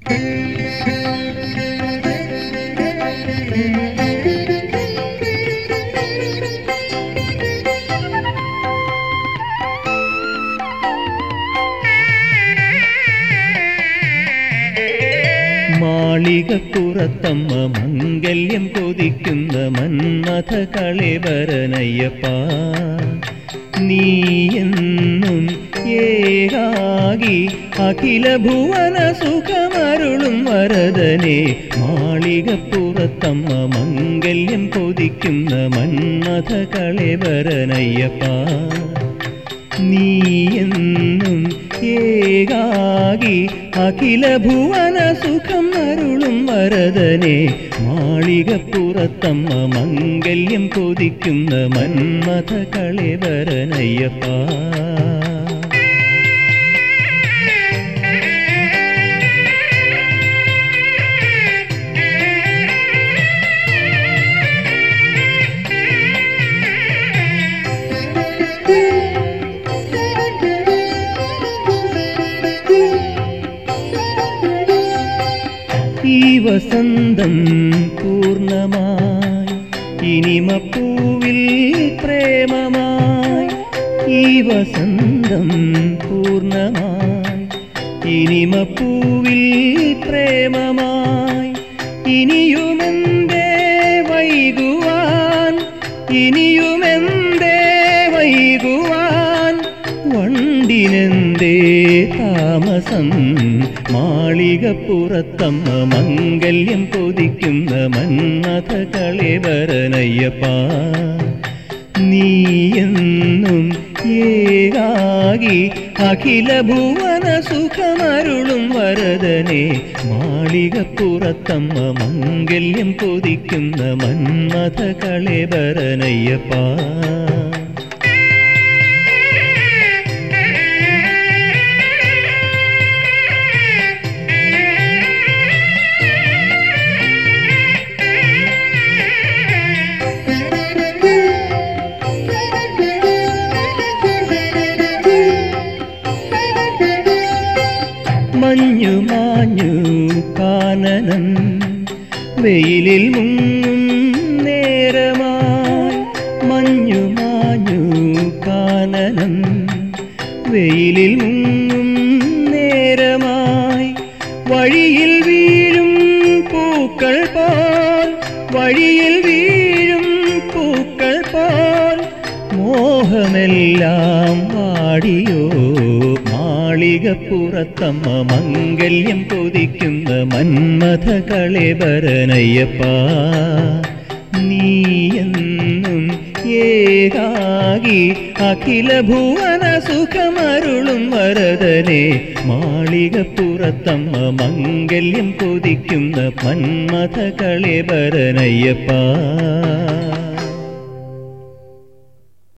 മാളികപ്പുറത്തമ്മ മംഗല്യം കൊതിക്കുന്ന മന്മഥ കളേവരനയ്യപ്പ നീ എന്നും ഏകാകി അഖില ഭുവന സുഖമരുളും വരദനെ മാളികപ്പുറത്തമ്മ മംഗല്യം കൊതിക്കുന്ന മന്മഥ കളേവരനയ്യപ്പ നീ എന്നും ഏകാകി അഖില ഭുവന സുഖം അരുളും വരദനെ മാളികപ്പുറത്തമ്മ മംഗല്യം കൊതിക്കുന്ന മന്മഥ കളേവരനയ്യപ്പ ഈ വസന്തം പൂർണ്ണമായി ഇനിമപ്പൂവിൽ പ്രേമമായി ഈ വസന്തം പൂർണ്ണമായി ഇനിമപ്പൂവിൽ പ്രേമമായി ഇനിയുമെന്തേ വൈകുവാൻ ഇനിയുമെന്തേ വൈകുവാൻ വണ്ടിനെന്തേ താമസം മാളികപ്പുറത്തമ്മ മംഗല്യം കൊതിക്കുന്ന മന്മഥ കളേവരനയ്യപ്പ നീ എന്നും ഏകാകി അഖില ഭുവന സുഖമരുളും വരദനെ മാളികപ്പുറത്തമ്മ മംഗല്യം കൊതിക്കുന്ന മന്മഥ കളേവരനയ്യപ്പ മഞ്ഞു മാഞ്ഞു കാനനം വെയിലിൽ മുങ്ങും നേരമായി മഞ്ഞു മാഞ്ഞു കാനനം വെയിലിൽ മുങ്ങും നേരമായി വഴിയിൽ വീഴും പൂക്കൾ പോൽ വഴിയിൽ വീഴും പൂക്കൾ പോൽ മോഹമെല്ലാം വാടിയോ മാളികപ്പുറത്തമ്മ മംഗല്യം കൊതിക്കുന്ന മന്മഥ കളേവരനയ്യപ്പ നീ എന്നും ഏകാകി അഖില ഭുവന സുഖമരുളും വരദനെ മാളികപ്പുറത്തമ്മ മംഗല്യം കൊതിക്കുന്ന മന്മഥ കളേവരനയ്യപ്പ